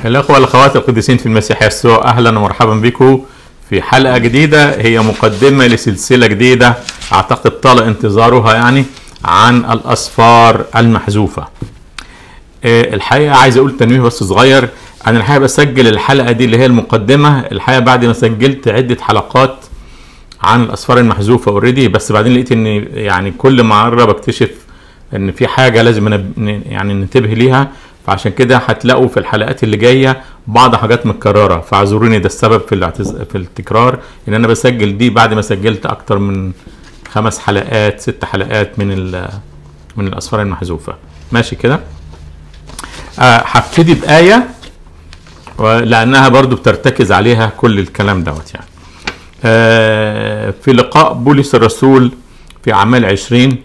الأخوة والأخوات القديسين في المسيح يسوع أهلا ومرحبا بكم في حلقة جديدة هي مقدمة لسلسلة جديدة أعتقد طال انتظارها يعني عن الأسفار المحذوفة آه، الحقيقة عايز أقول تنويه بس صغير أنا الحقيقة بسجل الحلقة دي اللي هي المقدمة الحقيقة بعد ما سجلت عدة حلقات عن الأسفار المحذوفة اوريدي بس بعدين لقيت إن يعني كل مرة بكتشف إن في حاجة لازم نب- يعني ننتبه ليها فعشان كده هتلاقوا في الحلقات اللي جايه بعض حاجات متكرره فاعذروني ده السبب في الاعتز... في التكرار ان انا بسجل دي بعد ما سجلت اكتر من خمس حلقات ست حلقات من ال... من الاسفار المحذوفه ماشي كده آه، هبتدي بايه و- لانها برضو بترتكز عليها كل الكلام دوت يعني آه، في لقاء بولس الرسول في اعمال عشرين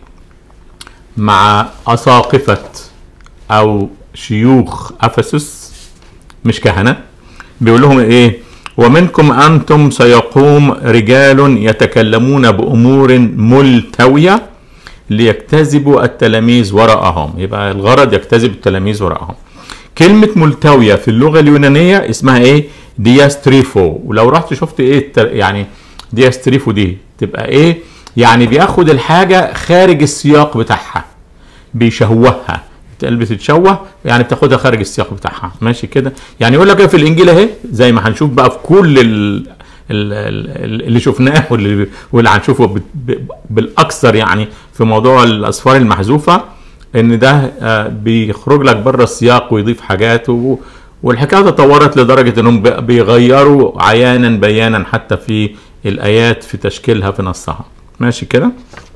مع اساقفه او شيوخ افسس مش كهنه بيقول لهم ايه ومنكم انتم سيقوم رجال يتكلمون بامور ملتويه ليجتذبوا التلاميذ وراءهم يبقى الغرض يجتذب التلاميذ وراءهم كلمة ملتوية في اللغة اليونانية اسمها ايه؟ دياستريفو ولو رحت شفت ايه التر... يعني دياستريفو دي تبقى ايه؟ يعني بياخد الحاجة خارج السياق بتاعها بيشوهها اللي بتتشوه يعني بتاخدها خارج السياق بتاعها ماشي كده يعني يقول لك إيه في الانجيل اهي زي ما هنشوف بقى في كل ال... ال- ال- اللي شفناه واللي واللي هنشوفه ب- ب- بالاكثر يعني في موضوع الاسفار المحذوفه ان ده آه، بيخرج لك بره السياق ويضيف حاجات و... والحكايه تطورت لدرجه انهم بي- بيغيروا عيانا بيانا حتى في الايات في تشكيلها في نصها ماشي كده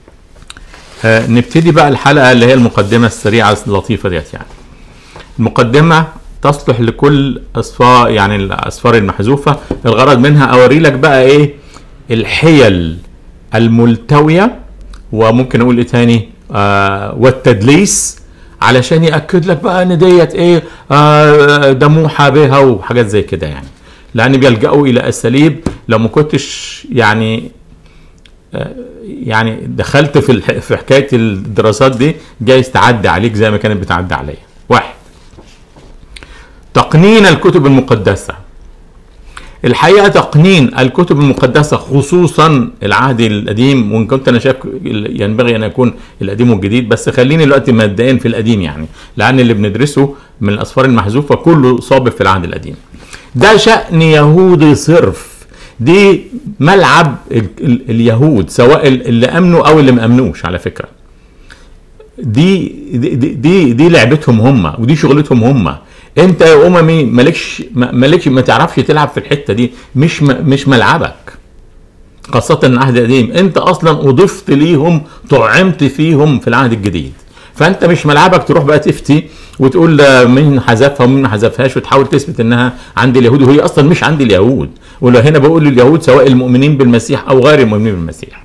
آه، نبتدي بقى الحلقه اللي هي المقدمه السريعه اللطيفه ديت يعني المقدمه تصلح لكل اسفار يعني الاسفار المحذوفه الغرض منها اوري لك بقى ايه الحيل الملتويه وممكن اقول ايه تاني آه والتدليس علشان ياكد لك بقى ان ديت ايه آه ده موحى بها وحاجات زي كده يعني لان بيلجأوا الى اساليب لو ما كنتش يعني يعني دخلت في الح... في حكايه الدراسات دي جايز تعدي عليك زي ما كانت بتعدي عليا. واحد تقنين الكتب المقدسه. الحقيقه تقنين الكتب المقدسه خصوصا العهد القديم وان كنت انا شايف ينبغي ان يكون القديم والجديد بس خليني دلوقتي مبدئيا في القديم يعني لان اللي بندرسه من الاسفار المحذوفه كله صابب في العهد القديم. ده شأن يهودي صرف دي ملعب ال- ال- اليهود سواء ال- اللي امنوا او اللي ما امنوش على فكره دي دي دي, دي, دي لعبتهم هم ودي شغلتهم هم انت يا اممي مالكش ما- مالكش ما تعرفش تلعب في الحته دي مش م- مش ملعبك خاصة العهد القديم انت اصلا اضفت ليهم طعمت فيهم في العهد الجديد فانت مش ملعبك تروح بقى تفتي وتقول ده مين حذفها ومين ما حذفهاش وتحاول تثبت انها عند اليهود وهي اصلا مش عند اليهود ولو هنا بقول لليهود سواء المؤمنين بالمسيح او غير المؤمنين بالمسيح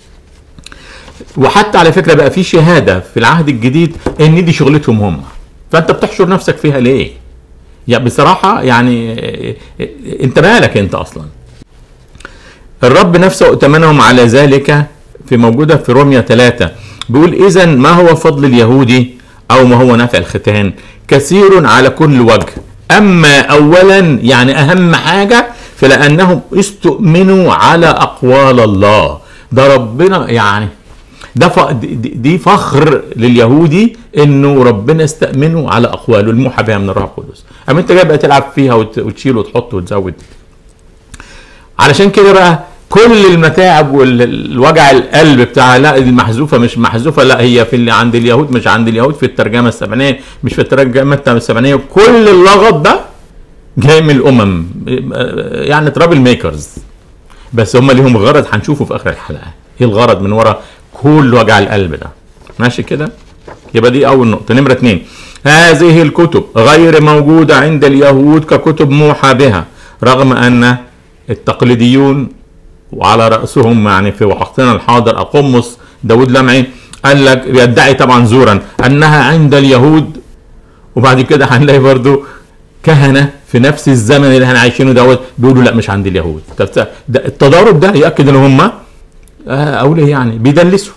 وحتى على فكره بقى في شهاده في العهد الجديد ان دي شغلتهم هم فانت بتحشر نفسك فيها ليه؟ يعني بصراحه يعني انت مالك انت اصلا الرب نفسه ائتمنهم على ذلك في موجودة في روميا ثلاثة بيقول إذا ما هو فضل اليهودي أو ما هو نفع الختان كثير على كل وجه أما أولا يعني أهم حاجة فلأنهم استؤمنوا على أقوال الله ده ربنا يعني ده ف... دي- دي دي فخر لليهودي انه ربنا استأمنه على اقواله الموحى بها من الروح القدس اما انت جاي بقى تلعب فيها وت... وتشيل وتحط وتزود علشان كده بقى كل المتاعب والوجع القلب بتاع لا المحذوفه مش محذوفه لا هي في اللي عند اليهود مش عند اليهود في الترجمه السبعينيه مش في الترجمه السبعينيه كل اللغط ده جاي من الامم يعني ترابل ميكرز بس هم ليهم غرض هنشوفه في اخر الحلقه ايه الغرض من ورا كل وجع القلب ده ماشي كده يبقى دي اول نقطه نمره اتنين هذه الكتب غير موجوده عند اليهود ككتب موحى بها رغم ان التقليديون وعلى راسهم يعني في وقتنا الحاضر اقمص داود لمعي قال لك يدعي طبعا زورا انها عند اليهود وبعد كده هنلاقي برضو كهنه في نفس الزمن اللي احنا عايشينه دوت بيقولوا لا مش عند اليهود طب ده التضارب ده ياكد ان هم آه اقول ايه يعني بيدلسوا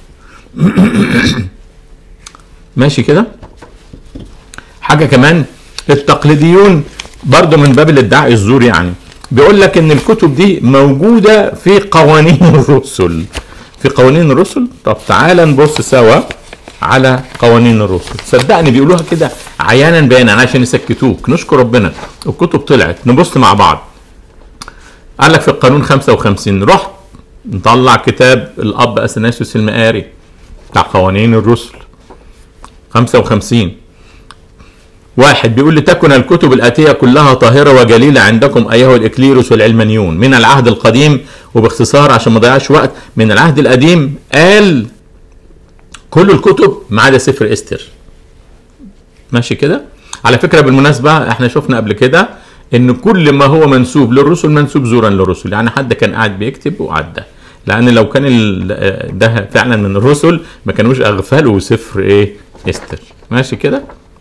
ماشي كده حاجه كمان التقليديون برضه من باب الادعاء الزور يعني بيقول لك ان الكتب دي موجوده في قوانين الرسل في قوانين الرسل طب تعالى نبص سوا على قوانين الرسل صدقني بيقولوها كده عيانا بيانا عشان يسكتوك نشكر ربنا الكتب طلعت نبص مع بعض قال لك في القانون 55 رحت نطلع كتاب الاب اثناسيوس المقاري بتاع قوانين الرسل 55 واحد بيقول لتكن الكتب الآتية كلها طاهرة وجليلة عندكم أيها الإكليروس والعلمانيون من العهد القديم وباختصار عشان ما ضيعش وقت من العهد القديم قال كل الكتب ما عدا سفر استر ماشي كده على فكرة بالمناسبة احنا شفنا قبل كده ان كل ما هو منسوب للرسل منسوب زورا للرسل يعني حد كان قاعد بيكتب وعدى لان لو كان ال- ده فعلا من الرسل ما كانوش اغفلوا سفر ايه استر ماشي كده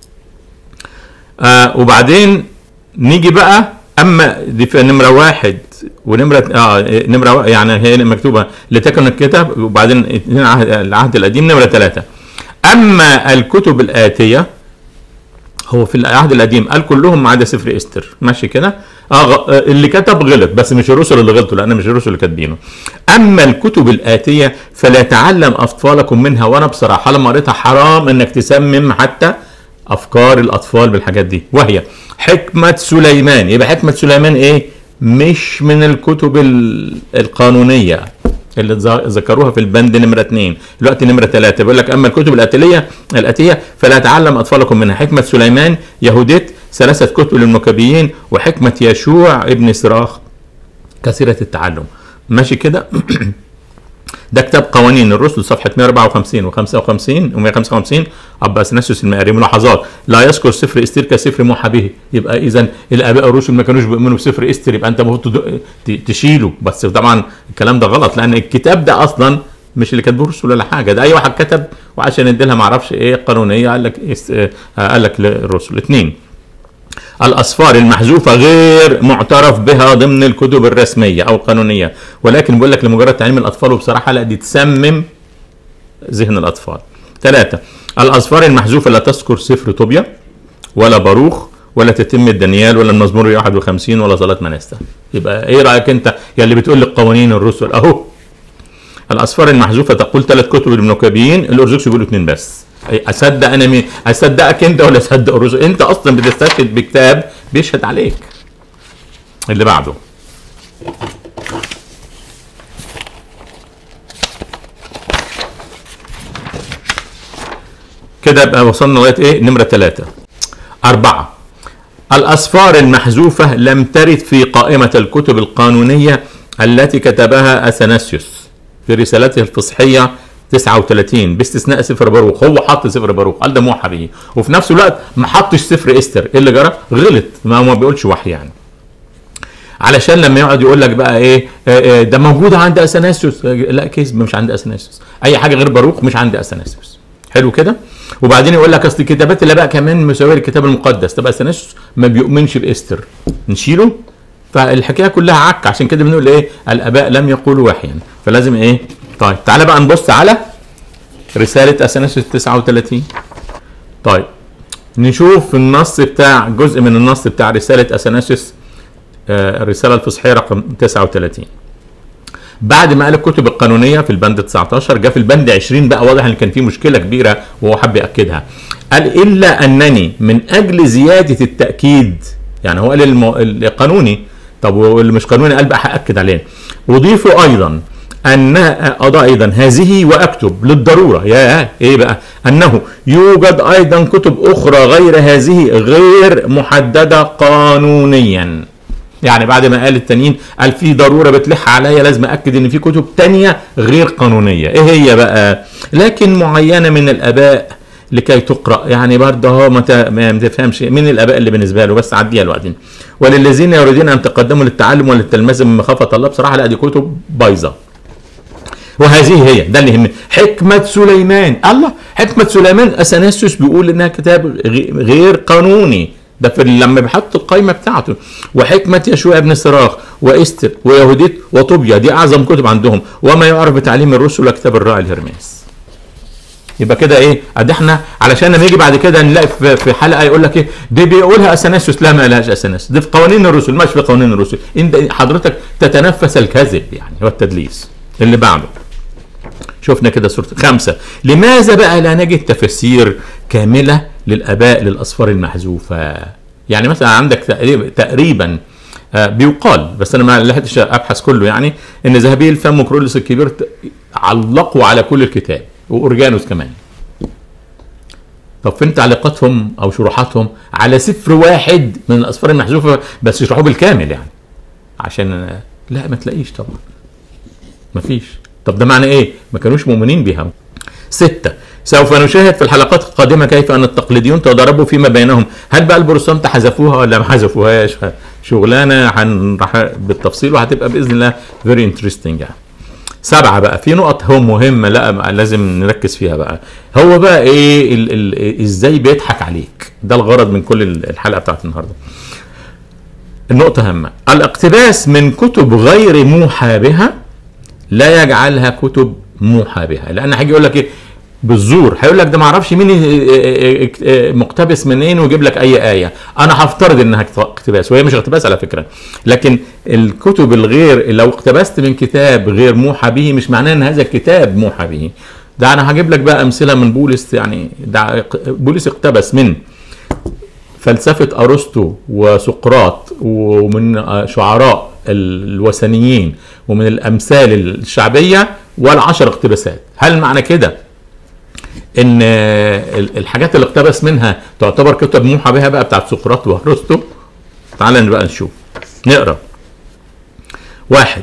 آه وبعدين نيجي بقى اما دي في نمره واحد ونمره اه نمره يعني هي مكتوبه لتكن الكتاب وبعدين اتنين عهد العهد القديم نمره ثلاثه اما الكتب الاتيه هو في العهد القديم قال كلهم ما عدا سفر استر ماشي كده اه غ- آه، اللي كتب غلط بس مش الرسل اللي غلطوا لان مش الرسل اللي كاتبينه اما الكتب الاتيه فلا تعلم اطفالكم منها وانا بصراحه لما قريتها حرام انك تسمم حتى افكار الاطفال بالحاجات دي وهي حكمه سليمان يبقى حكمه سليمان ايه مش من الكتب ال- القانونيه اللي ذ- ذكروها في البند نمرة اثنين دلوقتي نمرة ثلاثة بيقول لك أما الكتب الآتية الآتية فلا تعلم أطفالكم منها حكمة سليمان يهوديت ثلاثة كتب للمكابيين وحكمة يشوع ابن سراخ كثيرة التعلم ماشي كده ده كتاب قوانين الرسل صفحة 154 و55 و155 أبا أثناسيوس المقاري ملاحظات لا يذكر سفر استير كسفر موحى به يبقى إذا الآباء الرسل ما كانوش بيؤمنوا بسفر استير يبقى أنت المفروض تد- ت- تشيله بس طبعا الكلام ده غلط لأن الكتاب ده أصلا مش اللي كاتبه الرسل ولا حاجة ده أي واحد كتب وعشان يديلها معرفش إيه قانونية قال لك إيه قال لك للرسل اثنين الأسفار المحذوفة غير معترف بها ضمن الكتب الرسمية أو القانونية ولكن بيقول لك لمجرد تعليم الأطفال وبصراحة لا دي تسمم ذهن الأطفال ثلاثة الأسفار المحذوفة لا تذكر سفر طوبيا ولا باروخ ولا تتم الدانيال ولا المزمور 51 ولا صلاة مناستا يبقى ايه رأيك انت يا اللي بتقول لي قوانين الرسل اهو الأسفار المحذوفة تقول ثلاث كتب للمنكبيين الأرثوذكس بيقولوا اثنين بس أي- اصدق انا مين اصدقك انت ولا اصدق الرسل انت اصلا بتستشهد بكتاب بيشهد عليك اللي بعده كده يبقى وصلنا لغايه ايه نمره ثلاثة أربعة الأسفار المحذوفة لم ترد في قائمة الكتب القانونية التي كتبها أثناسيوس في رسالته الفصحية 39 باستثناء سفر باروخ هو حط سفر باروخ قال ده موحى به وفي نفس الوقت ما حطش سفر استر ايه اللي جرى غلط ما هو ما بيقولش وحي يعني علشان لما يقعد يقول لك بقى ايه آه، آه، ده موجود عند اثناسيوس آه، لا كذب مش عند اثناسيوس اي حاجه غير باروخ مش عند اثناسيوس حلو كده وبعدين يقول لك اصل كتابات اللي بقى كمان مساويه للكتاب المقدس طب اثناسيوس ما بيؤمنش باستر نشيله فالحكايه كلها عك عشان كده بنقول ايه الاباء لم يقولوا وحيا فلازم ايه طيب تعالى بقى نبص على رساله اثناسيوس 39 طيب نشوف النص بتاع جزء من النص بتاع رساله اثناسيوس آه، الرساله الفصحيه رقم 39 بعد ما قال الكتب القانونيه في البند 19 جاء في البند 20 بقى واضح ان كان في مشكله كبيره وهو حب ياكدها قال الا انني من اجل زياده التاكيد يعني هو قال المو... القانوني طب واللي مش قانوني قال بقى هاكد عليه وضيفوا ايضا ان اضاء ايضا هذه واكتب للضروره يا ايه بقى انه يوجد ايضا كتب اخرى غير هذه غير محدده قانونيا يعني بعد ما قال التانيين قال في ضروره بتلح عليا لازم اكد ان في كتب تانية غير قانونيه ايه هي بقى لكن معينه من الاباء لكي تقرا يعني برضه هو ما ت- ما تفهمش مين الاباء اللي بالنسبه له بس عديها الوقت وللذين يريدون ان تقدموا للتعلم وللتلمذه من مخافه الله بصراحه لا دي كتب بايظه وهذه هي ده اللي يهمني حكمة سليمان الله حكمة سليمان أثناسيوس بيقول إنها كتاب غي- غير قانوني ده في لما بيحط القائمة بتاعته وحكمة يشوع ابن سراخ وإستر ويهوديت وطوبيا دي أعظم كتب عندهم وما يعرف بتعليم الرسل وكتاب الراعي الهرماس يبقى كده ايه ادي احنا علشان لما يجي بعد كده نلاقي في في حلقه يقول لك ايه دي بيقولها اثناسيوس لا ما لهاش اثناسيوس دي في قوانين الرسل مش في قوانين الرسل انت حضرتك تتنفس الكذب يعني هو التدليس اللي بعده شفنا كده سورة خمسة لماذا بقى لا نجد تفسير كاملة للآباء للأصفار المحذوفة يعني مثلا عندك تقريبا, تقريبا آه، بيقال بس انا ما لحقتش ابحث كله يعني ان ذهبي الفم وكرولس الكبير ت- علقوا على كل الكتاب واورجانوس كمان طب فين تعليقاتهم او شروحاتهم على سفر واحد من الاسفار المحذوفه بس يشرحوه بالكامل يعني عشان آه، لا ما تلاقيش طبعا مفيش طب ده معنى ايه ما كانوش مؤمنين بها ستة سوف نشاهد في الحلقات القادمة كيف أن التقليديون تضاربوا فيما بينهم هل بقى البروتستانت حذفوها ولا ما حذفوهاش شغلانة هنروح بالتفصيل وهتبقى بإذن الله very interesting يعني سبعة بقى في نقط هم مهمة لا بقى لازم نركز فيها بقى هو بقى ايه ال ال ازاي بيضحك عليك ده الغرض من كل الحلقة بتاعت النهاردة النقطة هامة الاقتباس من كتب غير موحى بها لا يجعلها كتب موحى بها لان هيجي يقول لك ايه بالزور هيقول لك ده ما اعرفش مين مقتبس منين ويجيب لك اي ايه انا هفترض انها اقتباس وهي مش اقتباس على فكره لكن الكتب الغير لو اقتبست من كتاب غير موحى به مش معناه ان هذا الكتاب موحى به ده انا هجيب لك بقى امثله من بولس يعني ده بولس اقتبس من فلسفه ارسطو وسقراط ومن شعراء الوثنيين ومن الامثال الشعبيه والعشر اقتباسات هل معنى كده ان الحاجات اللي اقتبس منها تعتبر كتب موحى بها بقى بتاعت سقراط وارسطو تعال بقى نشوف نقرا واحد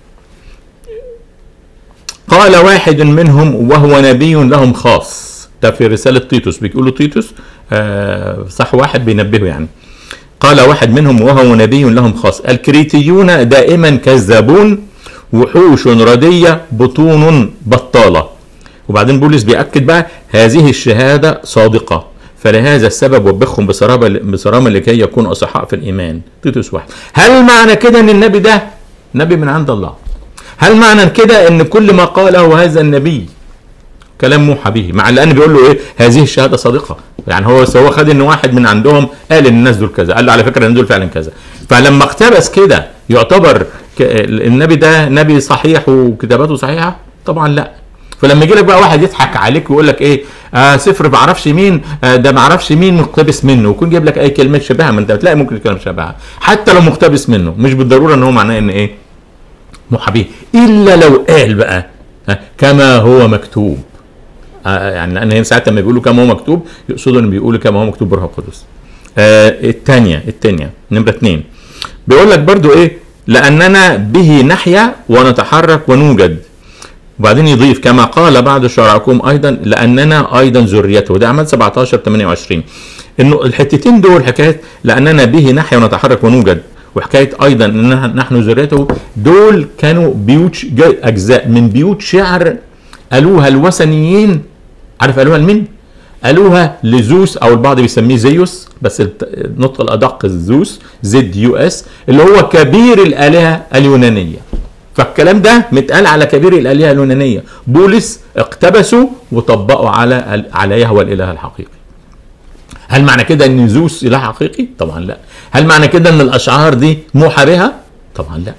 قال واحد منهم وهو نبي لهم خاص ده في رسالة تيتوس بيقولوا تيتوس آه صح واحد بينبهه يعني قال واحد منهم وهو نبي لهم خاص الكريتيون دائما كذابون وحوش ردية بطون بطالة وبعدين بولس بيأكد بقى هذه الشهادة صادقة فلهذا السبب وبخهم بصرامة بصرامة لكي يكونوا أصحاء في الإيمان تيتوس واحد هل معنى كده أن النبي ده نبي من عند الله هل معنى كده أن كل ما قاله هذا النبي كلام موحى به مع لان بيقول له ايه هذه الشهاده صادقه يعني هو هو خد ان واحد من عندهم قال ان الناس دول كذا قال له على فكره ان دول فعلا كذا فلما اقتبس كده يعتبر النبي ده نبي صحيح وكتاباته صحيحه طبعا لا فلما يجي لك بقى واحد يضحك عليك ويقول لك ايه آه سفر ما اعرفش مين آه ده ما اعرفش مين مقتبس منه ويكون جايب لك اي كلمه شبهها ما انت بتلاقي ممكن كلمه شبهها حتى لو مقتبس منه مش بالضروره ان هو معناه ان ايه موحى به الا لو قال بقى آه كما هو مكتوب يعني لان هنا ساعات لما بيقولوا كما هو مكتوب يقصدوا ان بيقولوا كما هو مكتوب بروح القدس. آه الثانيه الثانيه نمره اثنين بيقول لك برضو ايه لاننا به نحيا ونتحرك ونوجد وبعدين يضيف كما قال بعض شرعكم ايضا لاننا ايضا ذريته ده اعمال 17 28 انه الحتتين دول حكايه لاننا به نحيا ونتحرك ونوجد وحكايه ايضا ان نحن ذريته دول كانوا بيوت اجزاء من بيوت شعر قالوها الوثنيين عارف قالوها لمين؟ قالوها لزوس او البعض بيسميه زيوس بس النطق الادق زوس زد يو اس اللي هو كبير الالهه اليونانيه فالكلام ده متقال على كبير الالهه اليونانيه بولس اقتبسوا وطبقوا على على يهوى الاله الحقيقي هل معنى كده ان زوس اله حقيقي؟ طبعا لا هل معنى كده ان الاشعار دي موحى بها؟ طبعا لا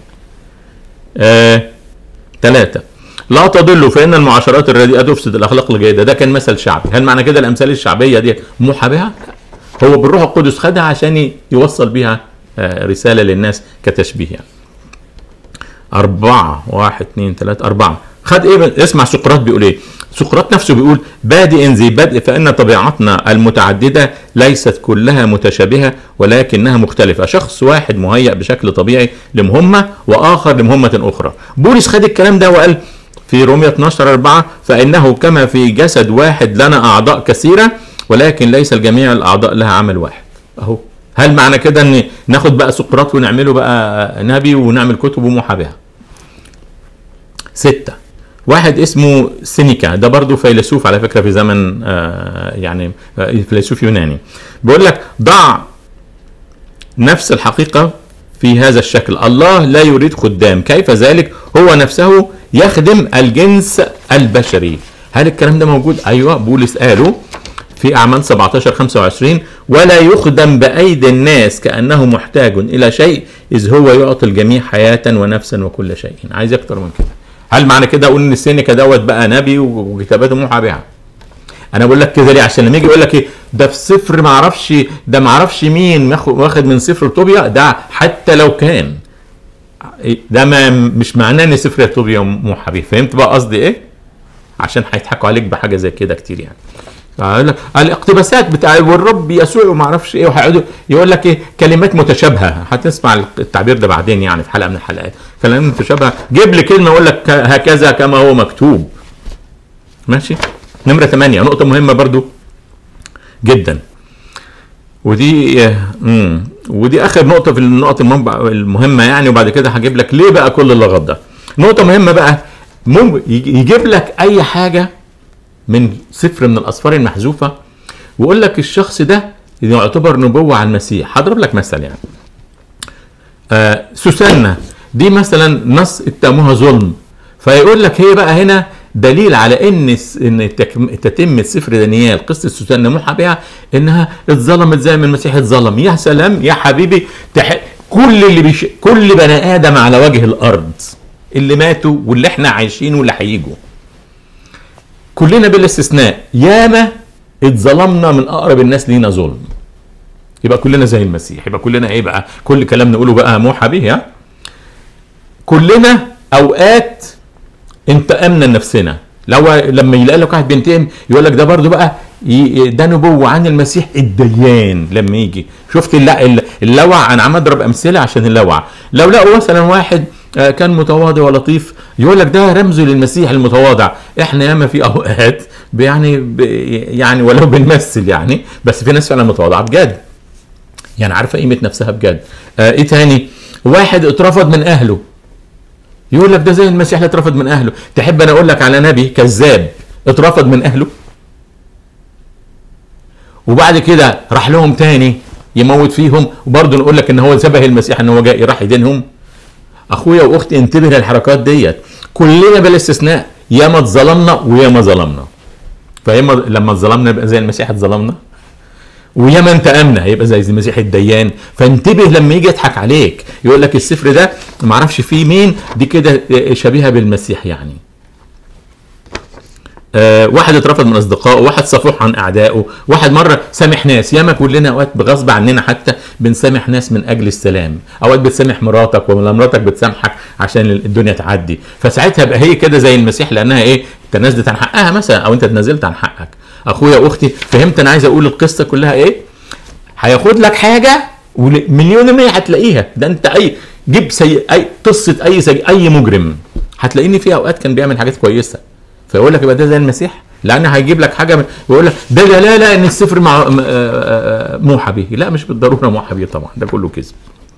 آه، ثلاثة لا تضلوا فإن المعاشرات الرديئة تفسد الأخلاق الجيدة ده كان مثل شعبي هل معنى كده الأمثال الشعبية دي موحى بها؟ لا. هو بالروح القدس خدها عشان يوصل بيها رسالة للناس كتشبيه يعني. أربعة واحد اثنين ثلاثة أربعة خد إيه اسمع سقراط بيقول إيه سقراط نفسه بيقول بادئ ذي بدء فإن طبيعتنا المتعددة ليست كلها متشابهة ولكنها مختلفة شخص واحد مهيأ بشكل طبيعي لمهمة وآخر لمهمة أخرى بولس خد الكلام ده وقال في رومية 12 4 فإنه كما في جسد واحد لنا أعضاء كثيرة ولكن ليس الجميع الأعضاء لها عمل واحد أهو هل معنى كده ان ناخد بقى سقراط ونعمله بقى نبي ونعمل كتب وموحى بها ستة واحد اسمه سينيكا ده برضو فيلسوف على فكرة في زمن آه يعني آه فيلسوف يوناني بيقول لك ضع نفس الحقيقة في هذا الشكل الله لا يريد خدام كيف ذلك هو نفسه يخدم الجنس البشري هل الكلام ده موجود ايوه بولس قاله في اعمال 17 25 ولا يخدم بايدي الناس كانه محتاج الى شيء اذ هو يعطي الجميع حياه ونفسا وكل شيء عايز اكتر من كده هل معنى كده اقول ان السينيكا دوت بقى نبي وكتاباته موحى بها انا بقول لك كده ليه عشان لما يجي يقول لك ايه ده في سفر ما اعرفش ده ما اعرفش مين ماخ- واخد من سفر طوبيا ده حتى لو كان ده ما مش معناه ان سفر طوبيا موحى به فهمت بقى قصدي ايه عشان هيضحكوا عليك بحاجه زي كده كتير يعني يقول لك الاقتباسات بتاع والرب يسوع وما اعرفش ايه وهيقعدوا يقول لك ايه كلمات متشابهه هتسمع التعبير ده بعدين يعني في حلقه من الحلقات كلمات متشابهه جيب لي كلمه يقول لك هكذا كما هو مكتوب ماشي نمره 8 نقطه مهمه برضو جدا ودي امم ودي اخر نقطه في النقط المهم- المهمه يعني وبعد كده هجيب لك ليه بقى كل اللغط ده نقطه مهمه بقى مم يجيب لك اي حاجه من سفر من الاسفار المحذوفه ويقول لك الشخص ده يعتبر نبوه عن المسيح هضرب لك مثل يعني آه سوسنة دي مثلا نص اتهموها ظلم فيقول لك هي بقى هنا دليل على ان الس- ان تكم- تتم سفر دانيال قصه سوسنة موحى بها انها اتظلمت زي ما المسيح اتظلم يا سلام يا حبيبي تح... كل اللي بيش... كل بني ادم على وجه الارض اللي ماتوا واللي احنا عايشين واللي هيجوا كلنا بلا استثناء ياما اتظلمنا من اقرب الناس لينا ظلم يبقى كلنا زي المسيح يبقى كلنا ايه بقى كل كلام نقوله بقى موحى به ها كلنا اوقات انتقمنا لنفسنا لو لما يلاقي لك واحد بينتقم يقول لك ده برضو بقى ي- ده نبوة عن المسيح الديان لما يجي شفت الل- اللوع انا عم اضرب امثله عشان اللوع لو لقوا مثلا واحد آه، كان متواضع ولطيف يقول لك ده رمز للمسيح المتواضع احنا ياما في اوقات يعني ب- يعني ولو بنمثل يعني بس في ناس فعلا متواضعه بجد يعني عارفه قيمه نفسها بجد آه ايه تاني واحد اترفض من اهله يقول لك ده زي المسيح اللي اترفض من اهله تحب انا اقول لك على نبي كذاب اترفض من اهله وبعد كده راح لهم تاني يموت فيهم وبرضه نقول لك ان هو شبه المسيح ان هو جاي راح يدينهم اخويا واختي انتبه للحركات ديت كلنا بلا استثناء ياما اتظلمنا وياما ظلمنا فياما لما اتظلمنا يبقى زي المسيح اتظلمنا وياما انتقمنا هيبقى زي المسيح الديان فانتبه لما يجي يضحك عليك يقول لك السفر ده ما اعرفش فيه مين دي كده شبيهه بالمسيح يعني آه واحد اترفض من اصدقائه واحد صفوح عن اعدائه واحد مره سامح ناس ياما كلنا اوقات بغصب عننا حتى بنسامح ناس من اجل السلام اوقات بتسامح مراتك ولا مراتك بتسامحك عشان الدنيا تعدي فساعتها بقى هي كده زي المسيح لانها ايه تنازلت عن حقها مثلا او انت تنازلت عن حقك اخويا واختي فهمت انا عايز اقول القصه كلها ايه هياخد لك حاجه ومليون المية هتلاقيها ده انت اي جيب سي... اي قصه اي سي... اي مجرم هتلاقيني في اوقات كان بيعمل حاجات كويسه فيقول لك يبقى ده زي المسيح لان هيجيب لك حاجه ويقول لك ده لا لا لا ان السفر مع م- آه، آه، موحى به لا مش بالضروره موحى به طبعا ده كله كذب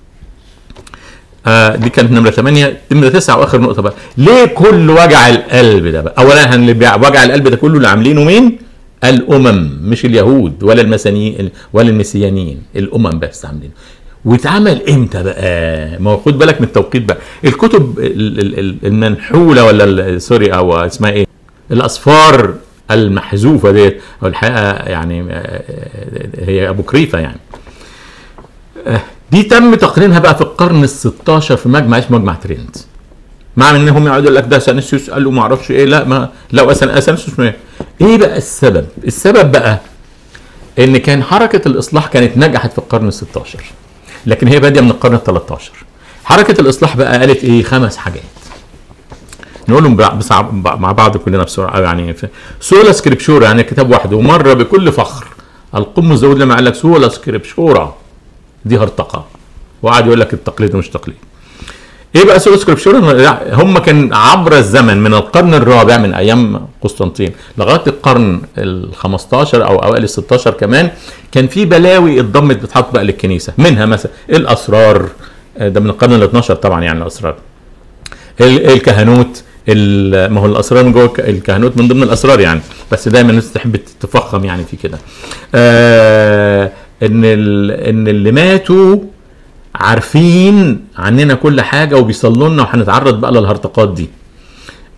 آه دي كانت نمره 8 نمره 9 واخر نقطه بقى ليه كل وجع القلب ده بقى اولا اللي بيع- وجع القلب ده كله اللي عاملينه مين الامم مش اليهود ولا المسانيين ولا المسيانيين الامم بس عاملينه واتعمل امتى بقى ما هو خد بالك من التوقيت بقى الكتب ال- ال- ال- المنحوله ولا ال- سوري او اسمها ايه الاسفار المحذوفه ديت او الحقيقه يعني آه، هي ابو كريفه يعني آه، دي تم تقنينها بقى في القرن ال 16 في مجمع اسمه مجمع ترينت مع ان هم يقعدوا يقول لك ده سانسيوس قال له ما اعرفش ايه لا ما لا أسن- سانسيوس ما ايه بقى السبب؟ السبب بقى ان كان حركه الاصلاح كانت نجحت في القرن ال 16 لكن هي باديه من القرن ال 13 حركه الاصلاح بقى قالت ايه خمس حاجات نقولهم بع- بصع- بع- مع بعض كلنا بسرعه يعني في سولا سكريبشورا يعني كتاب واحد ومره بكل فخر القمص داود لما قال لك سولا سكريبشورا دي هرطقه وقعد يقول لك التقليد ومش تقليد ايه بقى سولا سكريبشورا هم كان عبر الزمن من القرن الرابع من ايام قسطنطين لغايه القرن ال 15 او اوائل ال 16 كمان كان في بلاوي اتضمت بتتحط بقى للكنيسه منها مثلا الاسرار آه، ده من القرن ال 12 طبعا يعني الاسرار ال- الكهنوت ال- ما هو الاسرار من جوه الك- الكهنوت من ضمن الاسرار يعني بس دايما الناس تحب تفخم يعني في كده آه ان ال- ان اللي ماتوا عارفين عننا كل حاجه وبيصلوا لنا وهنتعرض بقى للهرطقات دي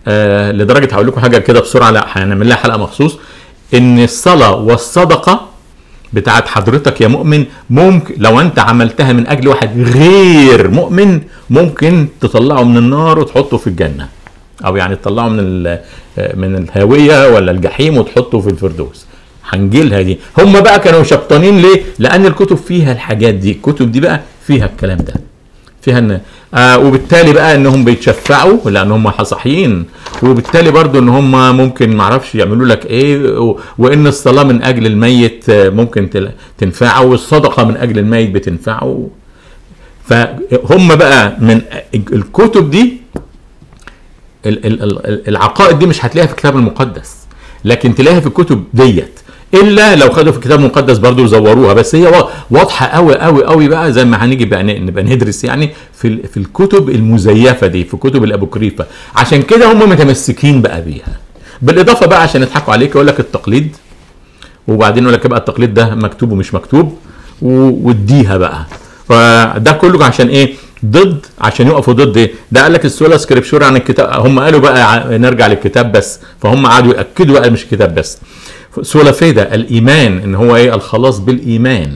آه لدرجه هقول لكم حاجه كده بسرعه لا هنعمل لها حلقه مخصوص ان الصلاه والصدقه بتاعت حضرتك يا مؤمن ممكن لو انت عملتها من اجل واحد غير مؤمن ممكن تطلعه من النار وتحطه في الجنه او يعني تطلعه من ال- من الهاويه ولا الجحيم وتحطه في الفردوس هنجيلها دي هم بقى كانوا شبطانين ليه لان الكتب فيها الحاجات دي الكتب دي بقى فيها الكلام ده فيها ان آه وبالتالي بقى انهم بيتشفعوا لان هم صحيين وبالتالي برضو ان هم ممكن معرفش يعملوا لك ايه و- وان الصلاه من اجل الميت آه، ممكن تل- تنفعه والصدقه من اجل الميت بتنفعه فهم بقى من الكتب دي ال- ال- ال- العقائد دي مش هتلاقيها في الكتاب المقدس لكن تلاقيها في الكتب ديت الا لو خدوا في الكتاب المقدس برضو وزوروها بس هي وا- واضحه قوي قوي قوي بقى زي ما هنيجي بقى ن- نبقى ندرس يعني في ال- في الكتب المزيفه دي في كتب الابوكريفه عشان كده هم متمسكين بقى بيها بالاضافه بقى عشان يضحكوا عليك يقول لك التقليد وبعدين يقول لك بقى التقليد ده مكتوب ومش مكتوب و- واديها بقى فده كله عشان ايه ضد عشان يقفوا ضد ايه ده قال لك السولا سكريبشور عن الكتاب هم قالوا بقى ع- نرجع للكتاب بس فهم قعدوا ياكدوا بقى مش الكتاب بس سولا فيدا الايمان ان هو ايه الخلاص بالايمان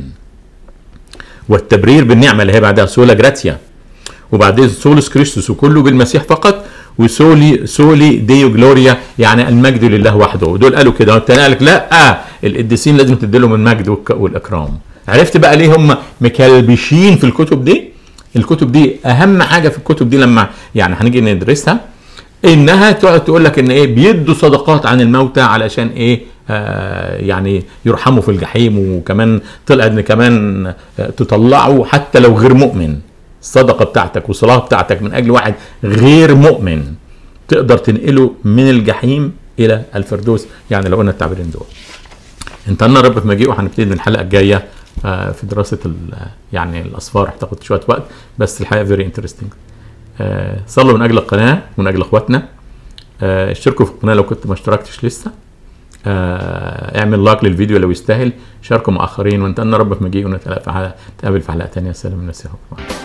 والتبرير بالنعمه اللي هي بعدها سولا جراتيا وبعدين سولوس كريستوس وكله بالمسيح فقط وسولي سولي ديو جلوريا يعني المجد لله وحده ودول قالوا كده والتاني قال لك لا آه القديسين لازم تديلهم المجد والك- والاكرام عرفت بقى ليه هم مكلبشين في الكتب دي الكتب دي اهم حاجه في الكتب دي لما يعني هنيجي ندرسها انها تقعد تقول لك ان ايه بيدوا صدقات عن الموتى علشان ايه آه يعني يرحموا في الجحيم وكمان طلع ان كمان آه تطلعوا حتى لو غير مؤمن الصدقه بتاعتك والصلاه بتاعتك من اجل واحد غير مؤمن تقدر تنقله من الجحيم الى الفردوس يعني لو قلنا التعبيرين دول انتهينا رب في مجيئه هنبتدي من الحلقه الجايه آه، في دراسه ال- يعني الاصفار هتاخد شويه وقت بس الحقيقه فيري انترستنج صلوا من اجل القناه ومن اجل اخواتنا آه، اشتركوا في القناه لو كنت ما اشتركتش لسه آه، اعمل لايك للفيديو لو يستاهل شاركوا مع اخرين وانتهينا رب في مجيئه ونتقابل في حلقه نتقابل في حلقه ثانيه سلام الناس يا رب